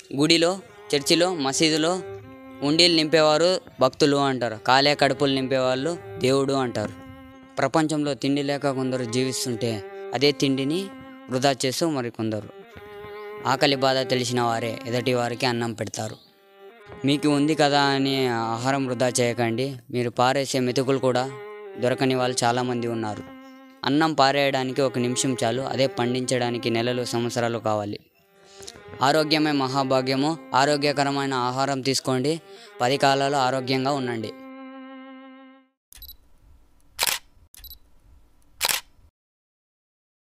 గుడిలో చర్చిలో మసీదులో ఉండీలు నింపేవారు భక్తులు అంటారు కాలే కడుపులు నింపేవాళ్ళు దేవుడు అంటారు ప్రపంచంలో తిండి లేక కొందరు జీవిస్తుంటే అదే తిండిని వృధా చేస్తూ మరి కొందరు ఆకలి బాధ తెలిసిన వారే ఎదుటి వారికి అన్నం పెడతారు మీకు ఉంది కదా అని ఆహారం వృధా చేయకండి మీరు పారేసే మెతుకులు కూడా దొరకని వాళ్ళు చాలామంది ఉన్నారు అన్నం పారేయడానికి ఒక నిమిషం చాలు అదే పండించడానికి నెలలు సంవత్సరాలు కావాలి ఆరోగ్యమే మహాభాగ్యము ఆరోగ్యకరమైన ఆహారం తీసుకోండి పది కాలాలు ఆరోగ్యంగా ఉండండి